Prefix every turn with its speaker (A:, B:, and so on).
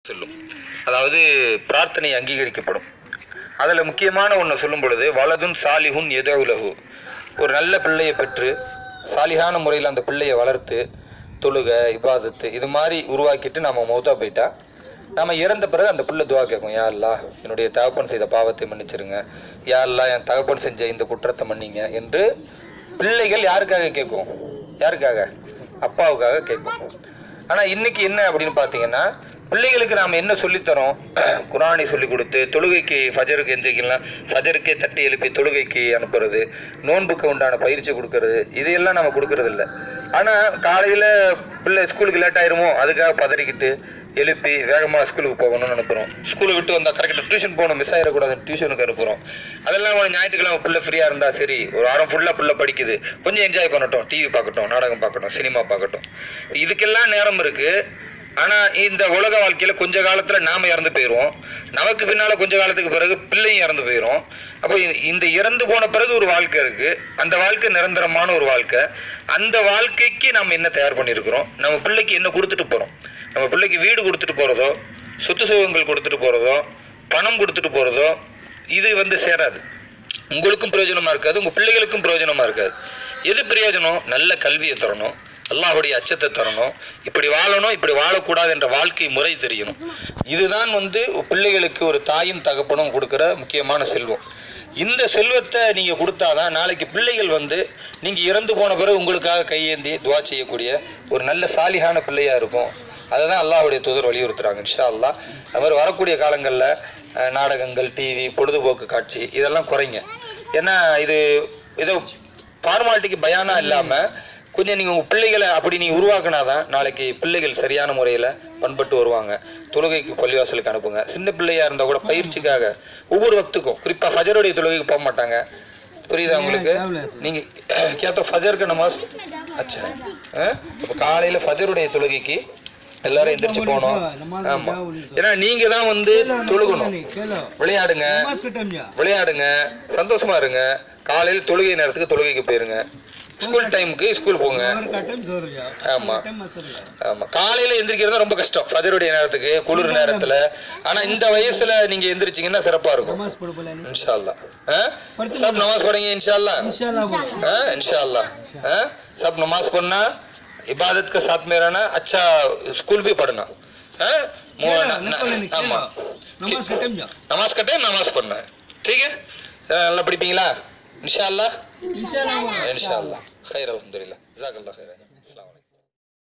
A: சொல்லும் அதாவது பிரார்த்தனை அங்கீகரிக்கப்படும் அதில் முக்கியமான ஒன்று சொல்லும் பொழுது வலதுன் சாலிஹுன் எதவுலகு ஒரு நல்ல பிள்ளையை பெற்று சாலிகான முறையில் அந்த பிள்ளையை வளர்த்து தொழுக இபாதத்து இது மாதிரி உருவாக்கிட்டு நம்ம மௌத்தா போயிட்டா நம்ம இறந்த பிறகு அந்த பிள்ளை துவா கேட்கும் யா அல்லாஹ் என்னுடைய தகப்பன் செய்த பாவத்தை மன்னிச்சிருங்க யா அல்லாஹ் என் தகப்பன் செஞ்ச இந்த குற்றத்தை மன்னிங்க என்று பிள்ளைகள் யாருக்காக கேட்கும் யாருக்காக அப்பாவுக்காக கேட்கும் ஆனால் இன்னைக்கு என்ன அப்படின்னு பார்த்தீங்கன்னா பிள்ளைகளுக்கு நாம் என்ன சொல்லித்தரோம் குரானை சொல்லி கொடுத்து தொழுகைக்கு ஃபஜருக்கு எந்திரிக்கலாம் ஃபஜருக்கே தட்டி எழுப்பி தொழுகைக்கு அனுப்புறது நோன்புக்கு உண்டான பயிற்சி கொடுக்கறது இதையெல்லாம் நம்ம கொடுக்கறது இல்லை ஆனால் காலையில் பிள்ளை ஸ்கூலுக்கு லேட் ஆயிருமோ அதுக்காக பதறிக்கிட்டு எழுப்பி வேகமாக ஸ்கூலுக்கு போகணும்னு அனுப்புகிறோம் ஸ்கூலுக்கு விட்டு வந்தால் கரெக்டாக டியூஷன் போகணும் மிஸ் ஆகிடக்கூடாது டியூஷனுக்கு அனுப்புகிறோம் அதெல்லாம் ஒரு ஞாயிற்றுக்கிழமை பிள்ளை ஃப்ரீயாக இருந்தால் சரி ஒரு வாரம் ஃபுல்லாக பிள்ளை படிக்குது கொஞ்சம் என்ஜாய் பண்ணட்டும் டிவி பார்க்கட்டும் நாடகம் பார்க்கட்டும் சினிமா பார்க்கட்டும் இதுக்கெல்லாம் நேரம் இருக்குது ஆனால் இந்த உலக வாழ்க்கையில் கொஞ்ச காலத்தில் நாம் இறந்து போயிடுவோம் நமக்கு பின்னால் கொஞ்ச காலத்துக்கு பிறகு பிள்ளையும் இறந்து போயிடும் அப்போ இ- இந்த இறந்து போன பிறகு ஒரு வாழ்க்கை இருக்குது அந்த வாழ்க்கை நிரந்தரமான ஒரு வாழ்க்கை அந்த வாழ்க்கைக்கு நம்ம என்ன தயார் பண்ணியிருக்கிறோம் நம்ம பிள்ளைக்கு என்ன கொடுத்துட்டு போகிறோம் நம்ம பிள்ளைக்கு வீடு கொடுத்துட்டு போகிறதோ சொத்து சுகங்கள் கொடுத்துட்டு போகிறதோ பணம் கொடுத்துட்டு போகிறதோ இது வந்து சேராது உங்களுக்கும் பிரயோஜனமாக இருக்காது உங்கள் பிள்ளைகளுக்கும் பிரயோஜனமாக இருக்காது எது பிரயோஜனம் நல்ல கல்வியை தரணும் அல்லாஹ்வுடைய அச்சத்தை தரணும் இப்படி வாழணும் இப்படி வாழக்கூடாது என்ற வாழ்க்கை முறை தெரியணும் இதுதான் வந்து பிள்ளைகளுக்கு ஒரு தாயும் தகப்பனும் கொடுக்குற முக்கியமான செல்வம் இந்த செல்வத்தை நீங்கள் கொடுத்தாதான் நாளைக்கு பிள்ளைகள் வந்து நீங்கள் இறந்து போன பிறகு உங்களுக்காக கையேந்தி துவா செய்யக்கூடிய ஒரு நல்ல சாலிகான பிள்ளையாக இருக்கும் அதை தான் அல்லாஹ்வுடைய தூதர் வலியுறுத்துறாங்க இன்ஷா அல்லாஹ் அது மாதிரி வரக்கூடிய காலங்களில் அஹ், நாடகங்கள் டிவி பொழுதுபோக்கு காட்சி இதெல்லாம் குறைங்க ஏன்னா இது ஏதோ ஃபார்மாலிட்டிக்கு பயானா இல்லாமல் கொஞ்சம் நீங்கள் உங்கள் பிள்ளைகளை அப்படி நீங்கள் உருவாக்குனாதான் நாளைக்கு பிள்ளைகள் சரியான முறையில் பண்பட்டு வருவாங்க தொழுகைக்கு பள்ளிவாசலுக்கு அனுப்புங்க சின்ன பிள்ளையாக இருந்தால் கூட பயிற்சிக்காக ஒவ்வொரு வக்துக்கும் குறிப்பாக ஃபஜருடைய தொழுகைக்கு போக மாட்டாங்க புரியுதா உங்களுக்கு நீங்கள் கேட்ட ஃபஜருக்கு நமாஸ் அச்சா இப்போ காலையில் ஃபஜருடைய தொழுகைக்கு எல்லாரும் எந்திரிச்சு போகணும் ஆமாம் ஏன்னா நீங்கள் தான் வந்து தொழுகணும் விளையாடுங்க விளையாடுங்க சந்தோஷமா இருங்க காலையில் தொழுகை நேரத்துக்கு தொழுகைக்கு போயிருங்க ஸ்கூல் டைமுக்கு ஸ்கூல் போங்க ஆமா ஆமா காலையில எந்திரிக்கிறது ரொம்ப கஷ்டம் ஃபஜருடைய நேரத்துக்கு குளிர் நேரத்துல ஆனா இந்த வயசுல நீங்க எந்திரிச்சீங்கன்னா சிறப்பா இருக்கும் இன்ஷா அல்லாஹ் ஆ? சப் நமாஸ் पढ़ेंगे इंशाल्लाह हाँ इंशाल्लाह हाँ? सब नमाज पढ़ना इबादत के साथ में रहना अच्छा स्कूल भी पढ़ना हाँ? मु- न- न- ஆமா நமாஸ் கட்டே நமாஸ் பண்ண ठीक है அஹ் நல்லா படிப்பீங்களா இன்ஷா அல்லாஹ் இன்ஷா அல்லாஹ் خير الحمد لله جزاك الله خير